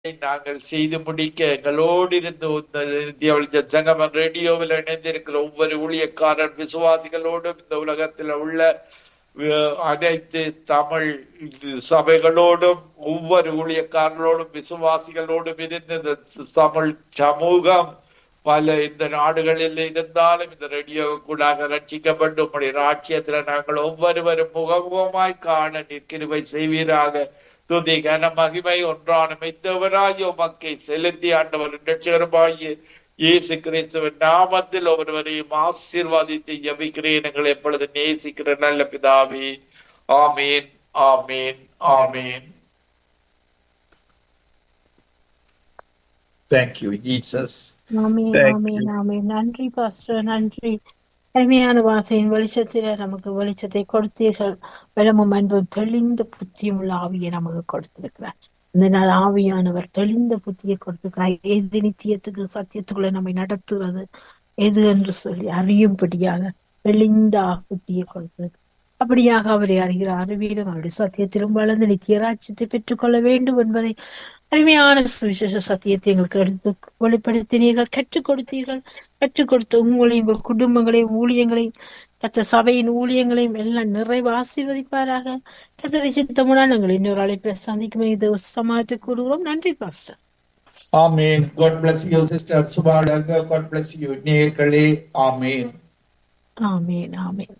நாங்கள் செய்து முடிக்க எங்களோடு இருந்து இந்த இந்திய வெளிச்ச சங்கமம் ரேடியோவில் இணைந்திருக்கிற ஒவ்வொரு ஊழியக்காரர் விசுவாசிகளோடும் இந்த உலகத்தில் உள்ள அஹ், அனைத்து தமிழ் சபைகளோடும் ஒவ்வொரு ஊழியக்காரர்களோடும் விசுவாசிகளோடும் இருந்து இந்த தமிழ் சமூகம் பல இந்த நாடுகளில் இருந்தாலும் இந்த ரேடியோ கூடாக ரட்சிக்கப்பட்டு உங்களுடைய ராட்சியத்துல நாங்கள் ஒவ்வொருவரும் முகமுகமாய் காண நிற்கிருவை செய்வீராக துதி கன மகிமை ஒன்றான மெத்தவராய் உமக்கை செலுத்தி ஆண்டவர் ரட்சகரமாகிய இயேசு கிறிஸ்துவின் நாமத்தில் ஒருவரையும் ஆசீர்வாதித்து ஜபிக்கிறேன் எங்களை எப்பொழுது நேசிக்கிற நல்ல பிதாவே ஆமீன் ஆமீன் ஆமீன் Thank you, Jesus. ஆமீன் Thank ஆமீன் ஆமீன் நன்றி பாஸ்டர் நன்றி அருமையான வாசையின் வெளிச்சத்தில நமக்கு வெளிச்சத்தை கொடுத்தீர்கள் வெள்ளமும் அன்பும் தெளிந்த புத்தியும் உள்ள ஆவியை நமக்கு கொடுத்திருக்கிறார் இந்த நாள் ஆவியானவர் தெளிந்த புத்தியை கொடுத்திருக்கிறார் எது நித்தியத்துக்கு சத்தியத்துக்குள்ள நம்மை நடத்துகிறது எது என்று சொல்லி அறியும்படியாக தெளிந்த புத்தியை கொடுத்திருக்கிறார் அப்படியாக அவரை அறிகிற அறிவியலும் அவருடைய சத்தியத்திலும் வளர்ந்து நித்திய ராட்சியத்தை பெற்றுக்கொள்ள வேண்டும் என்பதை அருமையான சுவிசேஷ சத்தியத்தை எங்களுக்கு எடுத்து வெளிப்படுத்தினீர்கள் கற்றுக் கொடுத்தீர்கள் கற்றுக் கொடுத்த உங்களையும் உங்கள் குடும்பங்களையும் ஊழியங்களையும் கத்த சபையின் ஊழியங்களையும் எல்லாம் நிறைவு ஆசீர்வதிப்பாராக கத்தரை சித்தமுனா நாங்கள் இன்னொரு அழைப்பை சந்திக்கும் இது சமாளித்து கூறுகிறோம் நன்றி pastor Amen. God bless you, Sister Subhalaga. God bless you, நேயர்களே. Amen. ஆமேன் ஆமேன்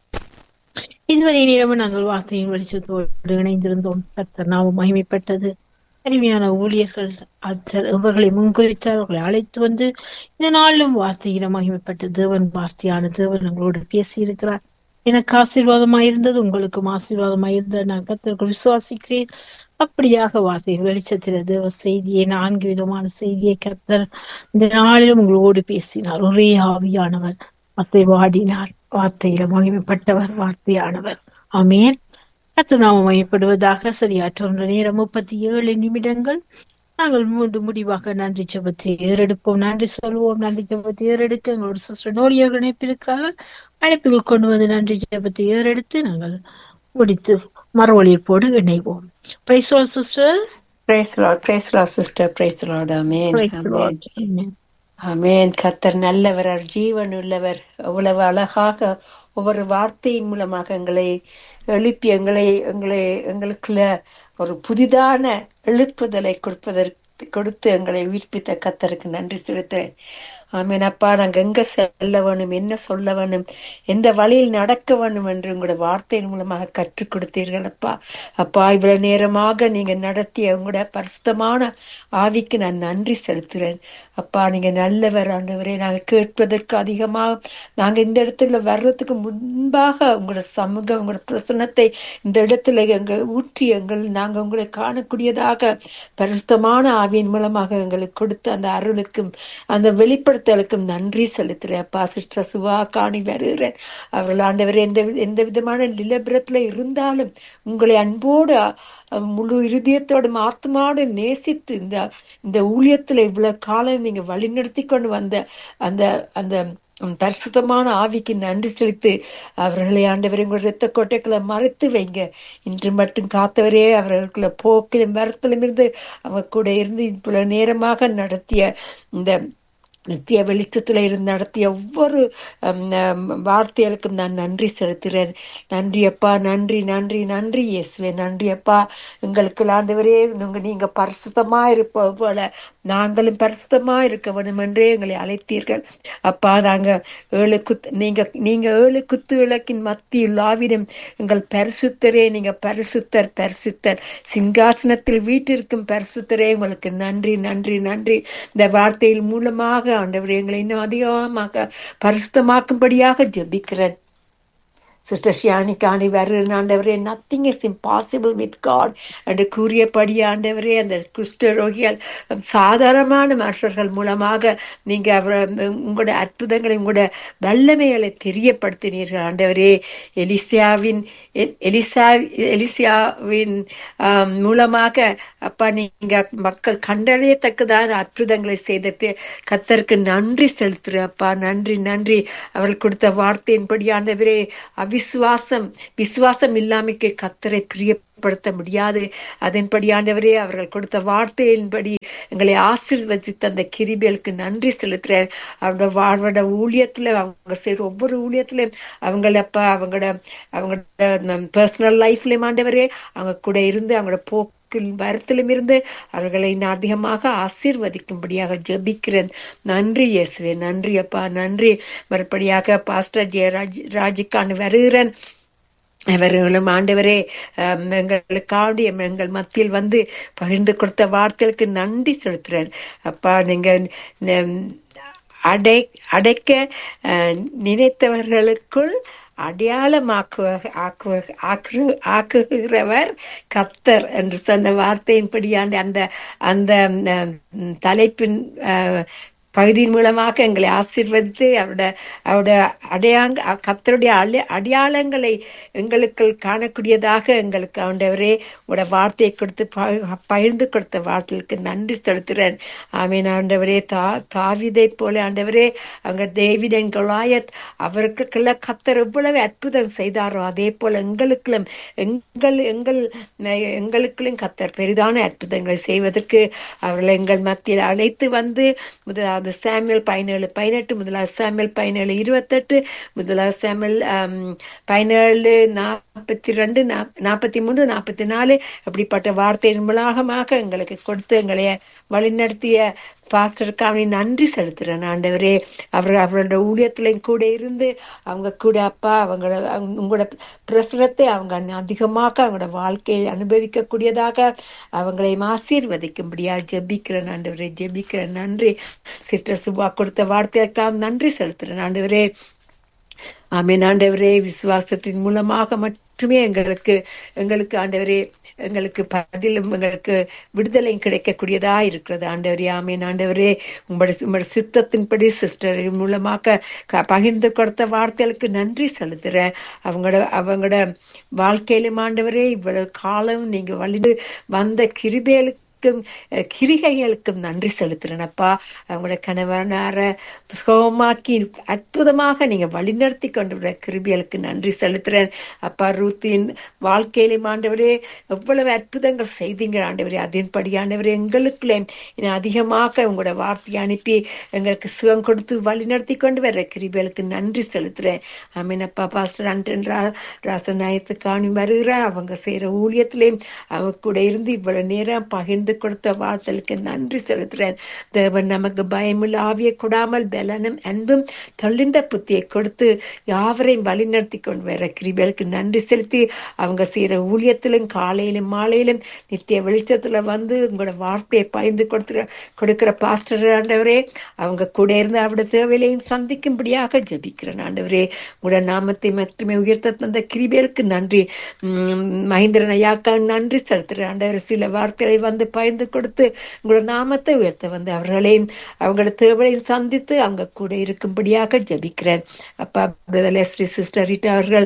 இதுவரை நேரமும் நாங்கள் வார்த்தையின் வெளிச்சத்தோடு இணைந்திருந்தோம் கத்தர் நாம மகிமைப்பட்டது அருமையான ஊழியர்கள் அத்தர் இவர்களை முன்குறித்தார் அவர்களை அழைத்து வந்து இந்த நாளிலும் வார்த்தையில மகிமைப்பட்ட தேவன் வார்த்தையான தேவன் உங்களோடு பேசியிருக்கிறார் எனக்கு ஆசீர்வாதமாய் இருந்தது உங்களுக்கும் ஆசீர்வாதமாய் இருந்தது நான் கத்தருக்கு விசுவாசிக்கிறேன் அப்படியாக வார்த்தை வெளிச்சத்தில தேவ செய்தியை நான்கு விதமான செய்தியை கத்தர் இந்த நாளிலும் உங்களோடு பேசினார் ஒரே ஆவியானவர் வார்த்தை வாடினார் வார்த்தையில மகிமைப்பட்டவர் வார்த்தையானவர் ஆமேன் கத்து நாம மகிமைப்படுவதாக சரியாற்ற ஒன்று நேரம் முப்பத்தி ஏழு நிமிடங்கள் நாங்கள் மூன்று முடிவாக நன்றி ஜெபத்தை ஏறெடுப்போம் நன்றி சொல்வோம் நன்றி ஜெபத்தை ஏறெடுக்க எங்களோட சிஸ்டர் நோடியர்கள் இணைப்பிருக்கிறார்கள் அழைப்புகள் கொண்டு வந்து நன்றி ஜெபத்தை ஏறெடுத்து நாங்கள் முடித்து மறுவழிப்போடு இணைவோம் praise sister Praise the Lord, praise the Lord, sister, praise the Lord, amen, amen. Amen கத்தர் நல்லவர் அவர் ஜீவன் உள்ளவர் அவ்வளவு அழகாக ஒவ்வொரு வார்த்தையின் மூலமாக எங்களை எழுப்பி எங்களை எங்களை எங்களுக்குள்ள ஒரு புதிதான எழுப்புதலை கொடுப்பதற்கு கொடுத்து எங்களை உயிர்ப்பித்த கத்தருக்கு நன்றி செலுத்துறேன் ஆமீன் அப்பா நாங்க எங்க செல்ல வேணும் என்ன சொல்ல வேணும் எந்த வழியில் நடக்க வேணும் என்று உங்களோட வார்த்தையின் மூலமாக கற்றுக் கொடுத்தீர்கள் அப்பா அப்பா இவ்வளவு நேரமாக நீங்க நடத்திய உங்களோட பரிசுத்தமான ஆவிக்கு நான் நன்றி செலுத்துறேன் அப்பா நீங்க நல்லவர் ஆண்டவரே நாங்க கேட்பதற்கு அதிகமாக நாங்க இந்த இடத்துல வர்றதுக்கு முன்பாக உங்களோட சமூகம் உங்களோட பிரசனத்தை இந்த இடத்துல எங்க ஊற்றி எங்கள் நாங்க உங்களை காணக்கூடியதாக பரிசுத்தமான ஆவியின் மூலமாக எங்களுக்கு கொடுத்த அந்த அருளுக்கும் அந்த வெளிப்படுத்தலுக்கும் நன்றி செலுத்துறேன் அப்பா சிஸ்டர் சுவா காணி வருகிறேன் அவர்கள் ஆண்டவர் எந்த வி- எந்த விதமான நிலபுரத்துல இருந்தாலும் உங்களை அன்போடு அஹ், முழு இருதயத்தோடும் ஆத்மாவோடு நேசித்து இந்த இந்த ஊழியத்துல இவ்வளவு காலம் நீங்க வழிநடத்தி கொண்டு வந்த அந்த அந்த உம் பரிசுத்தமான ஆவிக்கு நன்றி செலுத்தி அவர்களை ஆண்டவரை உங்கள் இரத்த கோட்டைகளை மறைத்து வைங்க இன்று மட்டும் காத்தவரே அவர்களுக்குள்ள போக்கிலும் மரத்திலும் இருந்து அவர் கூட இருந்து இவ்வளவு நேரமாக நடத்திய இந்த நித்திய வெளிச்சத்துல இருந்து நடத்திய ஒவ்வொரு ஹம், ஹம், வார்த்தைகளுக்கும் நான் நன்றி செலுத்துகிறேன் நன்றி அப்பா நன்றி நன்றி நன்றி இயேசுவே நன்றி அப்பா எங்களுக்கு ஆண்டவரே நீங்க நீங்க பரிசுத்தமா இருப்ப போல நாங்களும் பரிசுத்தமா இருக்க வேண்டும் என்றே எங்களை அழைத்தீர்கள் அப்பா நாங்க ஏழு குத்து நீங்க நீங்க ஏழு குத்து விளக்கின் மத்தியில் ஆவிடும் எங்கள் பரிசுத்தரே நீங்க பரிசுத்தர் பரிசுத்தர் சிங்காசனத்தில் வீட்டிற்கும் பரிசுத்தரே உங்களுக்கு நன்றி நன்றி நன்றி இந்த வார்த்தையின் மூலமாக ஆண்டவர் எங்களை இன்னும் அதிகமாக பரிசுத்தமாக்கும்படியாக ஜெபிக்கிறேன் சிஸ்டர் ஷியானி காணி வருகிற ஆண்டவரே nothing is impossible with God என்று கூறியபடி ஆண்டவரே அந்த குஷ்டரோகிகள் சாதாரணமான மனுஷர்கள் மூலமாக நீங்க அவர- உங்களோட அற்புதங்களை உங்களோட வல்லமைகளை தெரியப்படுத்தினீர்கள் ஆண்டவரே எலிசியாவின் எ- எலிசா எலிசியாவின் ஆம், மூலமாக அப்பா நீங்க மக்கள் கண்டறியத்தக்கதான அற்புதங்களை செய்த கத்தருக்கு நன்றி செலுத்துறேன் அப்பா நன்றி நன்றி அவர்கள் கொடுத்த வார்த்தையின்படி ஆண்டவரே அவி அவிசுவாசம் விசுவாசம் இல்லாமைக்கு கத்தரை பிரியப்படுத்த முடியாது அதன்படி ஆண்டவரே அவர்கள் கொடுத்த வார்த்தையின்படி எங்களை ஆசீர்வதித்த அந்த கிரிபேலுக்கு நன்றி செலுத்துறேன் அவங்க வாழ்வோட ஊழியத்துல அவங்க செய்யற ஒவ்வொரு ஊழியத்திலையும் அவங்கள அப்ப அவங்களோட அவங்களோட பர்சனல் லைஃப்லயும் ஆண்டவரே அவங்க கூட இருந்து அவங்களோட போக்கு வரத்திலும் இருந்து அவர்களை இன்னும் அதிகமாக ஆசீர்வதிக்கும்படியாக ஜெபிக்கிறேன் நன்றி இயேசுவே நன்றி அப்பா நன்றி மறுபடியாக பாஸ்டர் ஜெயராஜ் ராஜுக்கான வருகிறேன் அவர்களும் ஆண்டவரே அஹ், எங்களுக்காண்டி எங்கள் மத்தியில் வந்து பகிர்ந்து கொடுத்த வார்த்தைகளுக்கு நன்றி செலுத்துறேன் அப்பா நீங்க ந- அடை அடைக்க அஹ், நினைத்தவர்களுக்குள் அடையாளமாக்குவ ஆக்குவ ஆக்கு ஆக்குகிறவர் கத்தர் என்று சொன்ன வார்த்தையின்படியாண்ட அந்த அந்த ம், தலைப்பின் அஹ், பகுதியின் மூலமாக எங்களை ஆசீர்வதித்து அவருடைய அவருடைய அடையாங்க கத்தருடைய அழ- அடையாளங்களை எங்களுக்கு காணக்கூடியதாக எங்களுக்கு ஆண்டவரே உடைய வார்த்தையை கொடுத்து ப- பகிர்ந்து கொடுத்த வார்த்தைகளுக்கு நன்றி செலுத்துகிறேன் ஆமீன் ஆண்டவரே தா தாவிதை போல ஆண்டவரே அங்க தேவிதன் கொலாயத் அவருக்குள்ள கத்தர் எவ்வளவு அற்புதம் செய்தாரோ அதே போல எங்களுக்கும் எங்கள் எங்கள் எங்களுக்குள்ளும் கத்தர் பெரிதான அற்புதங்களை செய்வதற்கு அவர்களை எங்கள் மத்தியில் அழைத்து வந்து முதலாவது சாமியல் பதினேழு பதினெட்டு முதலாவது சாமியல் பதினேழு இருபத்தெட்டு முதலாவது சாமியல் ஆம், பதினேழு நாற்பத்தி ரெண்டு நாற்பத்தி மூணு நாற்பத்தி நாலு அப்படிப்பட்ட வார்த்தையின் மூலமாக எங்களுக்கு கொடுத்து எங்களை வழிநடத்திய பாஸ்டருக்கு அவனை நன்றி செலுத்துறேன் ஆண்டவரே அவர் அவரோட ஊழியத்திலையும் கூட இருந்து அவங்க கூட அப்பா அவங்களோட அவங்க- உங்களோட பிரசனத்தை அவங்க அதிகமாக அவங்களோட வாழ்க்கையை அனுபவிக்கக்கூடியதாக அவங்களையும் ஆசீர்வதிக்கும்படியா ஜெபிக்கிறேன் ஆண்டவரே ஜெபிக்கிறேன் நன்றி சிஸ்டர் சுபா கொடுத்த வார்த்தைக்காக நன்றி செலுத்துறேன் ஆண்டவரே ஆமென் ஆண்டவரே விசுவாசத்தின் மூலமாக மட்டுமே எங்களுக்கு எங்களுக்கு ஆண்டவரே எங்களுக்கு பதிலும் எங்களுக்கு விடுதலையும் கிடைக்கக்கூடியதா இருக்கிறது ஆண்டவரே ஆமீன் ஆண்டவரே உங்களுடைய உங்களுடைய சித்தத்தின்படி சிஸ்டர் மூலமாக க- பகிர்ந்து கொடுத்த வார்த்தைகளுக்கு நன்றி செலுத்துறேன் அவங்களோட அவங்களோட வாழ்க்கையிலும் ஆண்டவரே இவ்வளவு காலம் நீங்க வழிந்து வந்த கிருபேலுக்கு கிருபைகளுக்கும், அஹ், கிரிகைகளுக்கும் நன்றி செலுத்துறேன் அப்பா அவங்களோட கணவனார சுகமாக்கி அற்புதமாக நீங்க வழிநடத்தி கொண்டு வர கிருபிகளுக்கு நன்றி செலுத்துறேன் அப்பா ரூத்தின் வாழ்க்கையிலும் ஆண்டவரே எவ்வளவு அற்புதங்கள் செய்தீங்க ஆண்டவரே அதன்படி ஆண்டவரே எங்களுக்குள்ளே இன்னும் அதிகமாக உங்களோட வார்த்தையை அனுப்பி எங்களுக்கு சுகம் கொடுத்து வழிநடத்தி கொண்டு வர கிருபிகளுக்கு நன்றி செலுத்துறேன் ஆமீன் அப்பா பாஸ்டர் அண்டன் ரா ராசநாயத்து காணி வருகிற அவங்க செய்யற ஊழியத்திலையும் அவங்க கூட இருந்து இவ்வளவு நேரம் பகிர்ந்து கொடுத்த வார்த்தைகளுக்கு நன்றி செலுத்துறேன் தேவன் நமக்கு பயமுள்ள ஆவியை கொடாமல் பலனும் அன்பும் தொழிந்த புத்தியை கொடுத்து யாவரையும் வழிநடத்தி கொண்டு வர கிருபைகளுக்கு நன்றி செலுத்தி அவங்க செய்யற ஊழியத்திலும் காலையிலும் மாலையிலும் நித்திய வெளிச்சத்துல வந்து உங்களோட வார்த்தையை பகிர்ந்து கொடுத்துற கொடுக்கிற பாஸ்டர் ஆண்டவரே அவங்க கூட இருந்து அவருடைய தேவையிலையும் சந்திக்கும்படியாக ஜெபிக்கிறேன் ஆண்டவரே உங்களோட நாமத்தை மட்டுமே உயர்த்த தந்த கிருபைகளுக்கு நன்றி உம், மகேந்திரன் ஐயாக்கா நன்றி செலுத்துறேன் ஆண்டவர் சில வார்த்தைகளை வந்து பகிர்ந்து கொடுத்து உங்களோட நாமத்தை உயர்த்த வந்து அவர்களையும் அவங்களோட தேவையை சந்தித்து அவங்க கூட இருக்கும்படியாக ஜெபிக்கிறேன் அப்பா பிரதர் ஸ்ரீ சிஸ்டர் ரீட்டா அவர்கள்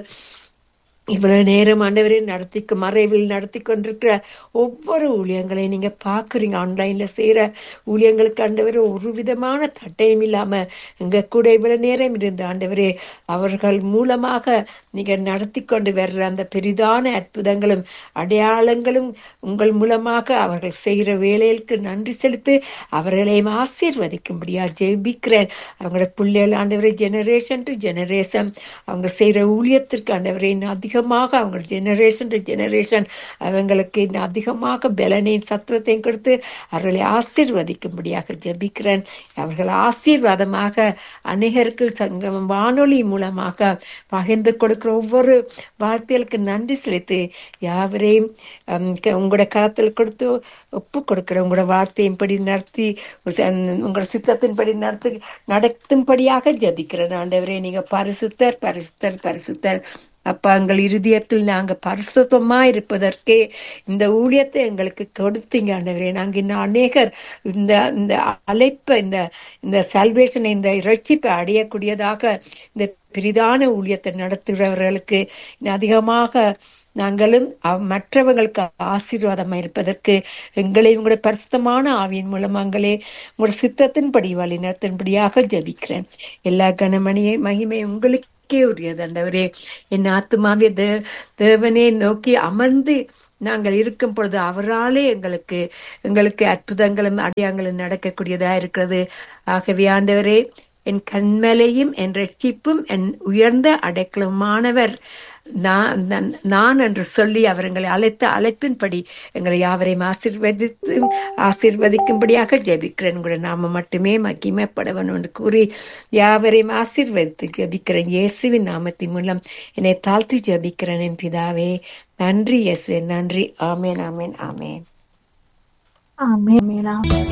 இவ்வளவு நேரம் ஆண்டவரே நடத்தி மறைவில் நடத்தி கொண்டிருக்கிற ஒவ்வொரு ஊழியங்களையும் நீங்க பாக்குறீங்க ஆன்லைன்ல செய்யற ஊழியங்களுக்கு ஆண்டவரே ஒரு விதமான தட்டையும் இல்லாம எங்க கூட இவ்வளவு நேரம் இருந்த ஆண்டவரே அவர்கள் மூலமாக நீங்க நடத்தி கொண்டு வர்ற அந்த பெரிதான அற்புதங்களும் அடையாளங்களும் உங்கள் மூலமாக அவர்கள் செய்கிற வேலைகளுக்கு நன்றி செலுத்தி அவர்களையும் ஆசீர்வதிக்கும்படியா ஜெபிக்கிறேன் அவங்களோட பிள்ளைகள் ஆண்டவரே ஜெனரேஷன் டு ஜெனரேஷன் அவங்க செய்யற ஊழியத்திற்கு ஆண்டவரே இன்னும் அதிகமாக அவங்க ஜெனரேஷன் டு ஜெனரேஷன் அவங்களுக்கு இன்னும் அதிகமாக பலனையும் சத்துவத்தையும் கொடுத்து அவர்களை ஆசீர்வதிக்கும்படியாக ஜெபிக்கிறேன் அவர்கள் ஆசீர்வாதமாக அநேகருக்கு சங்கம் வானொலி மூலமாக பகிர்ந்து கொடுக்கிற ஒவ்வொரு வார்த்தைகளுக்கு நன்றி செலுத்தி யாவரையும் ஹம், க- உங்களோட கரத்தில் கொடுத்து ஒப்பு கொடுக்கிற உங்களோட வார்த்தையின்படி நடத்தி உங்களோட சித்தத்தின்படி நடத்து நடத்தும்படியாக ஜெபிக்கிறேன் ஆண்டவரே நீங்க பரிசுத்தர் பரிசுத்தர் பரிசுத்தர் அப்பா எங்கள் இருதயத்தில் நாங்க பரிசுத்தமா இருப்பதற்கே இந்த ஊழியத்தை எங்களுக்கு கொடுத்தீங்க ஆண்டவரே நாங்க இன்னும் அநேகர் இந்த இந்த அழைப்பை இந்த இந்த சல்வேஷனை இந்த இரட்சிப்பை அடையக்கூடியதாக இந்த பெரிதான ஊழியத்தை நடத்துகிறவர்களுக்கு இன்னும் அதிகமாக நாங்களும் அவ்- மற்றவங்களுக்கு ஆசீர்வாதமா இருப்பதற்கு எங்களை உங்களுடைய பரிசுத்தமான ஆவியின் மூலமாங்களே உங்களுடைய சித்தத்தின்படி வழி நடத்தும்படியாக ஜபிக்கிறேன் எல்லா கனமணியை மகிமை உங்களுக்கு உமக்கே உரியது ஆண்டவரே என் ஆத்துமாவே தே தேவனே நோக்கி அமர்ந்து நாங்கள் இருக்கும் பொழுது அவராலே எங்களுக்கு எங்களுக்கு அற்புதங்களும் அடையாங்களும் நடக்கக்கூடியதா இருக்கிறது ஆகவே ஆண்டவரே என் கண்மலையும் என் ரட்சிப்பும் என் உயர்ந்த அடைக்கலமானவர் நான் நான்- நான் என்று சொல்லி அவர் எங்களை அழைத்த அழைப்பின்படி எங்களை யாவரையும் ஆசீர்வதித்து ஆசீர்வதிக்கும்படியாக ஜெபிக்கிறேன் கூட நாம மட்டுமே மகிமைப்பட வேண்டும் என்று கூறி யாவரையும் ஆசீர்வதித்து ஜெபிக்கிறேன் இயேசுவின் நாமத்தின் மூலம் என்னை தாழ்த்தி ஜெபிக்கிறேன் என் பிதாவே நன்றி இயேசுவே நன்றி ஆமேன் ஆமேன் ஆமேன் ஆமென் ஆமென் ஆமென்